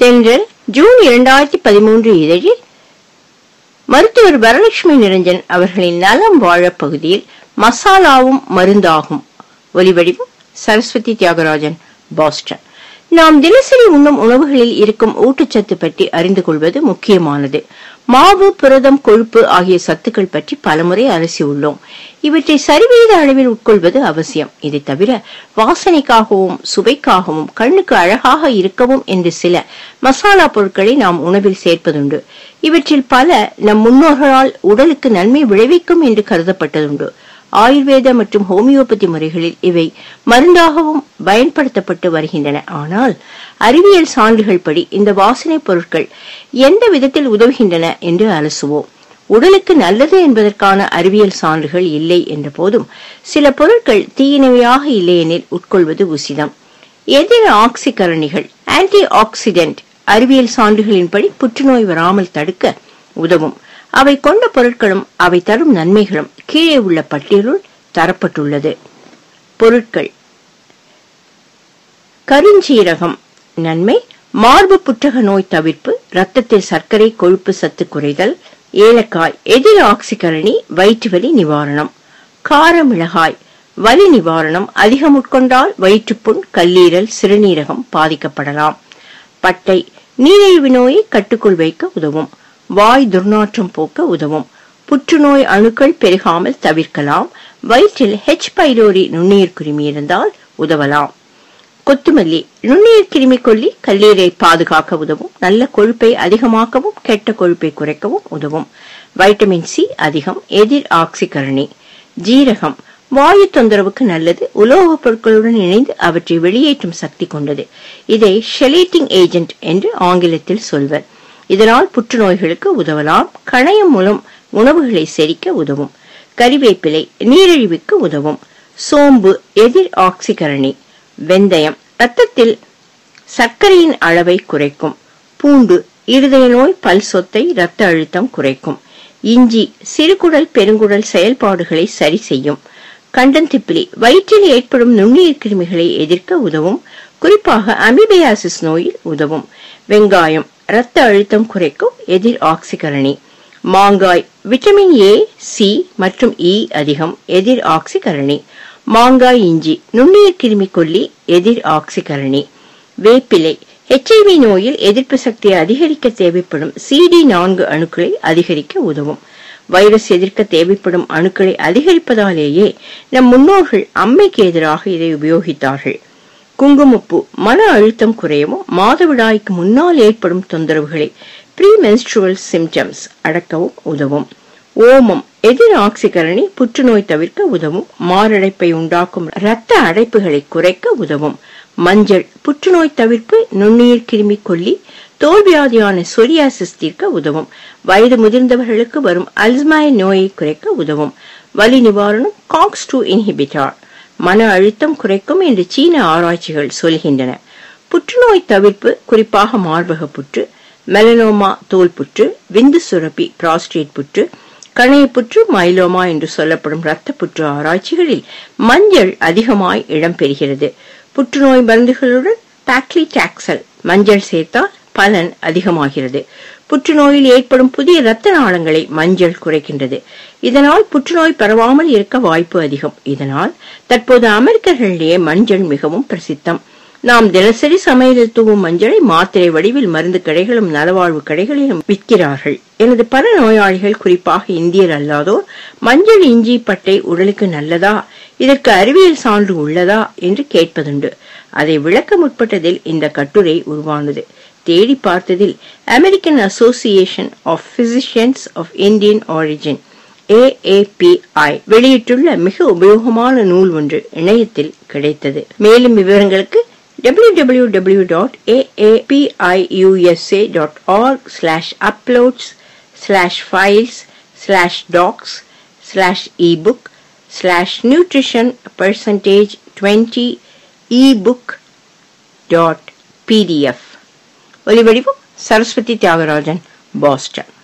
தென்றல் ஜூன் இரண்டாயிரத்தி பதிமூன்று இதழில் மருத்துவர் வரலட்சுமி நிரஞ்சன் அவர்களின் நலம் வாழ பகுதியில் மசாலாவும் மருந்தாகும் ஒலிவடிவம் சரஸ்வதி தியாகராஜன் பாஸ்டன் நாம் தினசரி உண்ணும் உணவுகளில் இருக்கும் ஊட்டச்சத்து பற்றி அறிந்து கொள்வது முக்கியமானது மாவு புரதம் கொழுப்பு ஆகிய சத்துக்கள் பற்றி பலமுறை அலசி உள்ளோம் இவற்றை சரிவீத அளவில் உட்கொள்வது அவசியம் இதை தவிர வாசனைக்காகவும் சுவைக்காகவும் கண்ணுக்கு அழகாக இருக்கவும் என்று சில மசாலா பொருட்களை நாம் உணவில் சேர்ப்பதுண்டு இவற்றில் பல நம் முன்னோர்களால் உடலுக்கு நன்மை விளைவிக்கும் என்று கருதப்பட்டதுண்டு ஆயுர்வேத மற்றும் ஹோமியோபதி முறைகளில் இவை மருந்தாகவும் பயன்படுத்தப்பட்டு வருகின்றன ஆனால் அறிவியல் சான்றுகள் படி இந்த வாசனை பொருட்கள் எந்த விதத்தில் உதவுகின்றன என்று அலசுவோம் உடலுக்கு நல்லது என்பதற்கான அறிவியல் சான்றுகள் இல்லை என்ற போதும் சில பொருட்கள் தீயினவையாக இல்லையெனில் உட்கொள்வது உசிதம் எதிர் ஆக்சிகரணிகள் ஆன்டி ஆக்சிடென்ட் அறிவியல் சான்றுகளின்படி புற்றுநோய் வராமல் தடுக்க உதவும் அவை கொண்ட பொருட்களும் அவை தரும் நன்மைகளும் கீழே உள்ள பட்டியலுள் தரப்பட்டுள்ளது பொருட்கள் கருஞ்சீரகம் நன்மை மார்பு புற்றக நோய் தவிர்ப்பு ரத்தத்தில் சர்க்கரை கொழுப்பு சத்து குறைதல் ஏலக்காய் எதிர் ஆக்சிகரணி வயிற்று வலி நிவாரணம் கார மிளகாய் வலி நிவாரணம் அதிகம் உட்கொண்டால் வயிற்றுப்புண் கல்லீரல் சிறுநீரகம் பாதிக்கப்படலாம் பட்டை நீரிழிவு நோயை கட்டுக்குள் வைக்க உதவும் வாய் துர்நாற்றம் போக்க உதவும் புற்றுநோய் அணுக்கள் பெருகாமல் தவிர்க்கலாம் வயிற்றில் ஹெச் பைலோரி நுண்ணுயிர் கிருமி இருந்தால் உதவலாம் கொத்துமல்லி நுண்ணுயிர் கிருமி கொல்லி கல்லீரை பாதுகாக்க உதவும் நல்ல கொழுப்பை அதிகமாக்கவும் கெட்ட கொழுப்பை குறைக்கவும் உதவும் வைட்டமின் சி அதிகம் எதிர் ஆக்சிகரணி ஜீரகம் வாயு தொந்தரவுக்கு நல்லது உலோகப் பொருட்களுடன் இணைந்து அவற்றை வெளியேற்றும் சக்தி கொண்டது இதை ஷெலேட்டிங் ஏஜென்ட் என்று ஆங்கிலத்தில் சொல்வர் இதனால் புற்றுநோய்களுக்கு உதவலாம் கணையம் மூலம் உணவுகளை செரிக்க உதவும் கறிவேப்பிலை நீரிழிவுக்கு உதவும் சோம்பு எதிர் ஆக்சிகரணி வெந்தயம் ரத்தத்தில் சர்க்கரையின் அளவை குறைக்கும் பூண்டு இருதய நோய் பல் சொத்தை இரத்த அழுத்தம் குறைக்கும் இஞ்சி சிறுகுடல் பெருங்குடல் செயல்பாடுகளை சரி செய்யும் கண்டந்திப்பிலி வயிற்றில் ஏற்படும் நுண்ணுயிர் கிருமிகளை எதிர்க்க உதவும் குறிப்பாக அமிபியாசிஸ் நோயில் உதவும் வெங்காயம் இரத்த அழுத்தம் குறைக்கும் எதிர் ஆக்சிகரணி மாங்காய் விட்டமின் ஏ சி மற்றும் இ அதிகம் எதிர் ஆக்சிகரணி மாங்காய் இஞ்சி நுண்ணுயிர் கிருமி கொல்லி எதிர் ஆக்சிகரணி வேப்பிலை ஹெச்ஐவி நோயில் எதிர்ப்பு சக்தியை அதிகரிக்க தேவைப்படும் சிடி நான்கு அணுக்களை அதிகரிக்க உதவும் வைரஸ் எதிர்க்க தேவைப்படும் அணுக்களை அதிகரிப்பதாலேயே நம் முன்னோர்கள் அம்மைக்கு எதிராக இதை உபயோகித்தார்கள் குங்குமப்பூ மன அழுத்தம் குறையவும் மாதவிடாய்க்கு முன்னால் ஏற்படும் தொந்தரவுகளை ப்ரீ மென்ஸ்ட்ருவல் சிம்டம்ஸ் அடக்கவும் உதவும் ஓமம் எதிர் ஆக்சிகரணி புற்றுநோய் தவிர்க்க உதவும் மாரடைப்பை உண்டாக்கும் இரத்த அடைப்புகளை குறைக்க உதவும் மஞ்சள் புற்றுநோய் தவிர்ப்பு நுண்ணுயிர் கிருமி கொல்லி தோல்வியாதியான சொரியாசிஸ் தீர்க்க உதவும் வயது முதிர்ந்தவர்களுக்கு வரும் அல்ஸ்மாய் நோயை குறைக்க உதவும் வலி நிவாரணம் காக்ஸ் டூ இன்ஹிபிட்டார் மன அழுத்தம் குறைக்கும் என்று சீன ஆராய்ச்சிகள் சொல்கின்றன புற்றுநோய் தவிர்ப்பு குறிப்பாக மார்பக புற்று மெலனோமா தோல் புற்று விந்து சுரப்பி பிராஸ்டேட் புற்று கணைய புற்று மைலோமா என்று சொல்லப்படும் இரத்த புற்று ஆராய்ச்சிகளில் மஞ்சள் அதிகமாய் இடம்பெறுகிறது புற்றுநோய் மருந்துகளுடன் பாக்லிடாக்சல் மஞ்சள் சேர்த்தால் பலன் அதிகமாகிறது புற்றுநோயில் ஏற்படும் புதிய இரத்த நாளங்களை மஞ்சள் குறைக்கின்றது இதனால் புற்றுநோய் பரவாமல் இருக்க வாய்ப்பு அதிகம் இதனால் தற்போது அமெரிக்கர்களிடையே மஞ்சள் மிகவும் பிரசித்தம் நாம் தினசரி சமையலில் தூவும் மஞ்சளை மாத்திரை வடிவில் மருந்து கடைகளும் நலவாழ்வு கடைகளிலும் விற்கிறார்கள் எனது பல நோயாளிகள் குறிப்பாக இந்தியர் அல்லாதோர் மஞ்சள் இஞ்சி பட்டை உடலுக்கு நல்லதா இதற்கு அறிவியல் சான்று உள்ளதா என்று கேட்பதுண்டு அதை விளக்க முற்பட்டதில் இந்த கட்டுரை உருவானது தேடி பார்த்ததில் American Association of Physicians of Indian Origin AAPI வெளியிட்டுள்ள மிக உபயோகமான நூல் ஒன்று இணையத்தில் கிடைத்தது மேலும் விவரங்களுக்கு www.aapiusa.org slash uploads slash files slash docs slash ebook slash nutrition percentage 20 ebook dot pdf ஒலிவடிவம் சரஸ்வதி தியாகராஜன் பாஸ்டன்